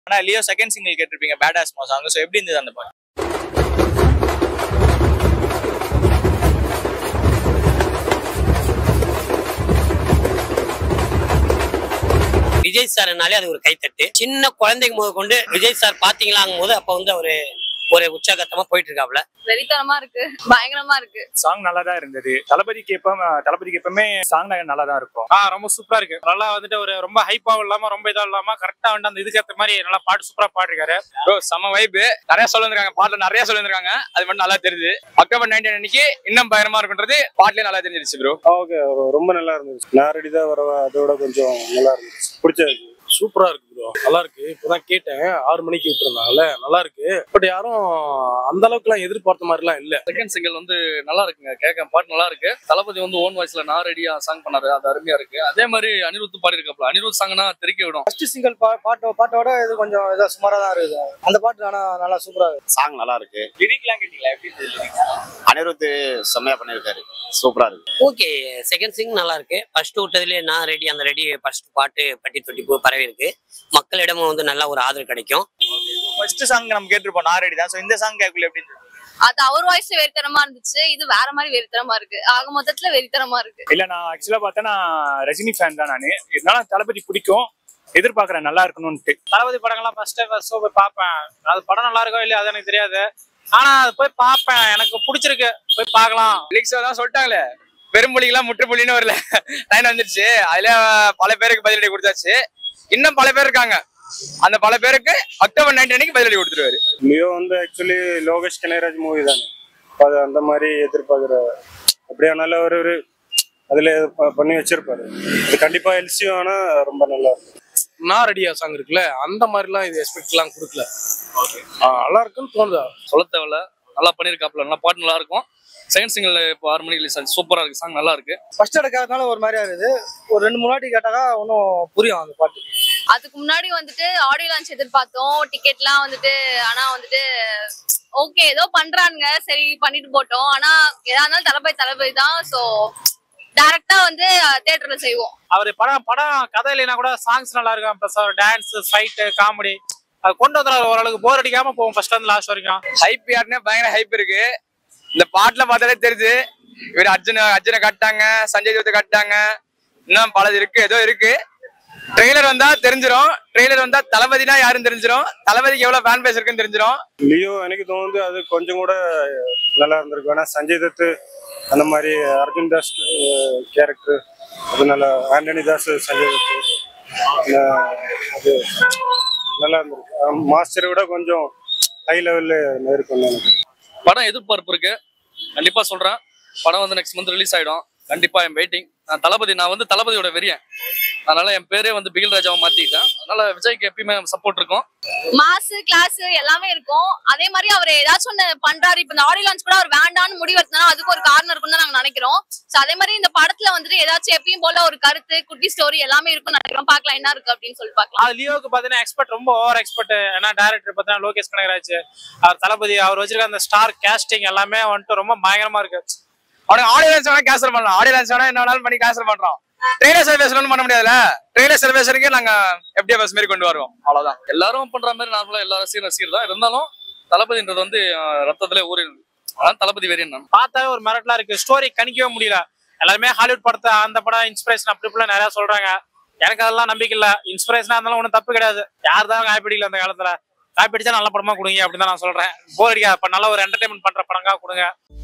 ஆனா Leo second single கேட்டிருப்பீங்க bad ஆஸ்மா சாங் ஸோ எப்படி இருந்தது அந்த பாட்டு விஜய் சார்னாலே அது ஒரு கைத்தட்டு சின்ன குழந்தைங்க முத கொண்டு விஜய் சார் பாத்தீங்களாங்கும் போது அப்ப வந்து அவரு ஒரு உற்சாகத்தமா போயிட்டு இருக்காப்ல வெறித்தனமா இருக்கு பயங்கரமா இருக்கு சாங் நல்லா தான் இருந்தது தளபதிக்கு எப்ப தளபதிக்கு எப்பவுமே சாங் நல்லா தான் இருக்கும் ஆ ரொம்ப சூப்பரா இருக்கு நல்லா வந்துட்டு ஒரு ரொம்ப ஹைப்பாவும் இல்லாம ரொம்ப இதா இல்லாம கரெக்டா வந்து அந்த இதுக்கு ஏத்த மாதிரி நல்லா பாட்டு சூப்பரா பாடிருக்காரு ப்ரோ செம வைப்பு நிறைய சொல்லிருக்காங்க பாட்டுல நிறைய சொல்லிருக்காங்க அது மட்டும் நல்லா தெரியுது அக்டோபர் நைன்டீன் அன்னைக்கு இன்னும் பயங்கரமா இருக்குன்றது பாட்டுலயே நல்லா தெரிஞ்சிருச்சு ப்ரோ ஓகே ரொம்ப நல்லா இருந்துச்சு நாரடி தான் வர அதோட கொஞ்சம் நல்லா இருந்துச்சு பிடிச்சது சூப்பரா இருக்கு ப்ரோ நல்லா இருக்கு இப்பதான் கேட்டேன் ஆறு மணிக்கு விட்டுருந்தாங்கல்ல நல்லா இருக்கு பட் யாரும் அந்த அளவுக்கு எல்லாம் எதிர்பார்த்த மாதிரி எல்லாம் இல்ல செகண்ட் சிங்கிள் வந்து நல்லா இருக்குங்க கேட்க பாட்டு நல்லா இருக்கு தளபதி வந்து ஓன் வாய்ஸ்ல நான் ரெடியா சாங் பண்ணாரு அது அருமையா இருக்கு அதே மாதிரி அனிருத் பாடி இருக்கப்பல அனிருத் சாங்னா தெரிக்க விடும் ஃபர்ஸ்ட் சிங்கிள் பாட்டு பாட்டோட இது கொஞ்சம் இதா சுமாரா தான் இருக்குது அந்த பாட்டு ஆனா நல்லா சூப்பரா இருக்கு சாங் நல்லா இருக்கு லிரிக்லாம் கேட்டீங்களா எப்படி இருந்தது அனிருத் செம்மையா பண்ணிருக்காரு சூப்பரா இருக்கு ஓகே செகண்ட் சிங் நல்லா இருக்கு ஃபர்ஸ்ட் விட்டதுலேயே நான் ரெடி அந்த ரெடி ஃபர்ஸ்ட் பாட்டு பட்டி தொட்டி பூ பரவி இருக்கு மக்களிடமும் வந்து நல்ல ஒரு ஆதரவு கிடைக்கும் ஃபர்ஸ்ட் சாங் நம்ம கேட்டிருப்போம் நாரடி தான் ஸோ இந்த சாங் கேட்கல எப்படி இருந்தது அது அவர் வாய்ஸ் வெறித்தனமா இருந்துச்சு இது வேற மாதிரி வெறித்தனமா இருக்கு ஆக மொத்தத்துல வெறித்தனமா இருக்கு இல்ல நான் ஆக்சுவலா பார்த்தா நான் ரஜினி ஃபேன் தான் நானு இருந்தாலும் தளபதி பிடிக்கும் எதிர்பார்க்கறேன் நல்லா இருக்கணும்ட்டு தளபதி படங்கள்லாம் ஃபர்ஸ்ட் ஷோ போய் பார்ப்பேன் அது படம் நல்லா இருக்கோ இல்லையா அது எனக்கு தெரியாது ஆனா அது போய் பார்ப்பேன் எனக்கு பிடிச்சிருக்கு போய் பார்க்கலாம் லிரிக்ஸ் தான் சொல்லிட்டாங்களே பெருமொழிக்கெல்லாம் முற்றுமொழின்னு வரல லைன் வந்துருச்சு அதுல பல பேருக்கு பதிலடி கொடுத்தாச்சு இன்னும் பல பேர் இருக்காங்க அந்த பல பேருக்கு அக்டோபர் நைன்டீன் அன்னைக்கு பதிலடி கொடுத்துருவாரு லியோ வந்து ஆக்சுவலி லோகேஷ் கனகராஜ் மூவி தானே அது அந்த மாதிரி எதிர்பார்க்குற அப்படியே நல்ல ஒரு ஒரு அதுல ப- பண்ணி வச்சிருப்பாரு இது கண்டிப்பா எல்சியும் ஆனா ரொம்ப நல்லா இருக்கும் நான் ரெடியா சாங் இருக்குல்ல அந்த மாதிரி எல்லாம் இது எக்ஸ்பெக்ட் எல்லாம் கொடுக்கல ஆ, நல்லா இருக்குன்னு தோணுதா சொல்ல தேவையில்ல நல்லா பண்ணிருக்காப்ல நல்லா பாட்டு நல்லா இருக்கும் செகண்ட் சிங்கிள் இப்போ ஆறு மணிக்கு ரிலீஸ் ஆச்சு சூப்பரா இருக்கு சாங் நல்லா இருக்கு ஃபர்ஸ்ட் எடுக்கிறதுனால ஒரு மாதிரியா இருக்குது ஒரு ரெண்டு மூணு வாட்டி கேட்டாக்கா இன்னும் புரியும் அந்த பாட்டு அதுக்கு முன்னாடி வந்துட்டு ஆடியோ லான்ச் எதிர்பார்த்தோம் டிக்கெட்லாம் வந்துட்டு ஆனா வந்துட்டு ஓகே ஏதோ பண்றானுங்க சரி பண்ணிட்டு போட்டோம் ஆனா எதா இருந்தாலும் தளபதி தளபதி தான் சோ டைரக்டா வந்து தியேட்டர்ல செய்வோம் அவர் படம் படம் கதை இல்லைனா கூட சாங்ஸ் நல்லா இருக்கும் ப்ளஸ் அவர் டான்ஸ் ஃபைட்டு காமெடி அது கொண்டு வந்துடுறாரு ஓரளவுக்கு போர் அடிக்காம போவோம் ஃபர்ஸ்ட் இருந்து லாஸ்ட் வரைக்கும் ஹைப் யாருன்னா பயங்கர ஹைப் இருக்கு இந்த பாட்டுல பார்த்தாலே தெரியுது இவர் அர்ஜுன அர்ஜுனை காட்டாங்க சஞ்சய் தூத்தை காட்டாங்க இன்னும் பலது இருக்கு ஏதோ இருக்கு ட்ரெய்லர் வந்தா தெரிஞ்சிரும் ட்ரெய்லர் வந்தா தளபதினா யாருன்னு தெரிஞ்சிரும் தளபதிக்கு எவ்வளவு ஃபேன் பேஸ் இருக்குன்னு தெரிஞ்சிரும் லியோ எனக்கு தோணுது அது கொஞ்சம் கூட நல்லா இருந்திருக்கும் ஏன்னா சஞ்சய் தத்து அந்த மாதிரி அர்ஜுன் தாஸ் கேரக்டர் அது நல்லா ஆண்டனி தாஸ் சஞ்சய் தத்து அஹ் அது நல்லா இருந்திருக்கு மாஸ்டரை விட கொஞ்சம் ஹை லெவல்ல இருக்கும் எனக்கு படம் எதிர்பார்ப்பு இருக்கு கண்டிப்பா சொல்றேன் படம் வந்து நெக்ஸ்ட் மந்த் ரிலீஸ் ஆயிடும் கண்டிப்பா என் வெயிட்டிங் நான் தளபதி நான் வந்து தளபதியோட வெறியன் அதனால என் பேரே வந்து பிகில் ராஜாவை மாத்திட்டேன் அதனால விஜய்க்கு எப்பயுமே சப்போர்ட் இருக்கும் மாசு கிளாஸ் எல்லாமே இருக்கும் அதே மாதிரி அவர் ஏதாச்சும் ஒண்ணு பண்றாரு இப்ப இந்த ஆடியோ லான்ச் கூட அவர் வேண்டான்னு முடிவு எடுத்தனா அதுக்கு ஒரு காரணம் இருக்கும்னு தான் நாங்க நினைக்கிறோம் சோ அதே மாதிரி இந்த படத்துல வந்துட்டு ஏதாச்சும் எப்பயும் போல ஒரு கருத்து குட்டி ஸ்டோரி எல்லாமே இருக்கும் நினைக்கிறோம் பார்க்கலாம் என்ன இருக்கு அப்படின்னு சொல்லி பார்க்கலாம் அது லியோவுக்கு பாத்தீங்கன்னா எக்ஸ்பெக்ட் ரொம்ப ஓவர் எக்ஸ்பெக்ட் ஏன்னா டேரக்டர் பாத்தீங்கன்னா லோகேஷ் கனகராஜ் அவர் தளபதி அவர் வச்சிருக்க அந்த ஸ்டார் கேஸ்டிங் எல்லாமே வந்துட்டு ரொம்ப பயங்கரமா இருக்கு அவனுக்கு ஆடியன்ஸ் வேணா கேன்சல் பண்ணலாம் ஆடியன்ஸ் வேணா என்ன வேணாலும் பண்ணி கேன்சல் பண்றோம் ட்ரெயிலர் சர்வீஸ் ஒன்றும் பண்ண முடியாதுல்ல ட்ரெயிலர் சர்வீஸருக்கு நாங்க எப்படியே பஸ் மாரி கொண்டு வருவோம் அவ்வளவுதான் எல்லாரும் பண்ற மாதிரி நார்மலா எல்லா ரசிகர் ரசிகர் தான் இருந்தாலும் தளபதின்றது வந்து அஹ், ரத்தத்திலே ஊறி அதான் தளபதி வெறியன் நான் பார்த்தாவே ஒரு மிரட்டலா இருக்கு ஸ்டோரி கணிக்கவே முடியல எல்லாருமே ஹாலிவுட் படத்தை அந்த படம் இன்ஸ்பிரேஷன் அப்படி இப்படி நிறைய சொல்றாங்க எனக்கு அதெல்லாம் நம்பிக்கை இல்ல இன்ஸ்பிரேஷனா இருந்தாலும் ஒன்றும் தப்பு கிடையாது யார் தான் காப்பிடிக்கல அந்த காலத்துல காப்பிடிச்சா நல்ல படமா கொடுங்க அப்படின்னு தான் நான் சொல்றேன் போர் அடிக்காது இப்ப நல்ல ஒரு என்டர்டைன்மெண்ட் பண்ற படங்கா கொடுங்க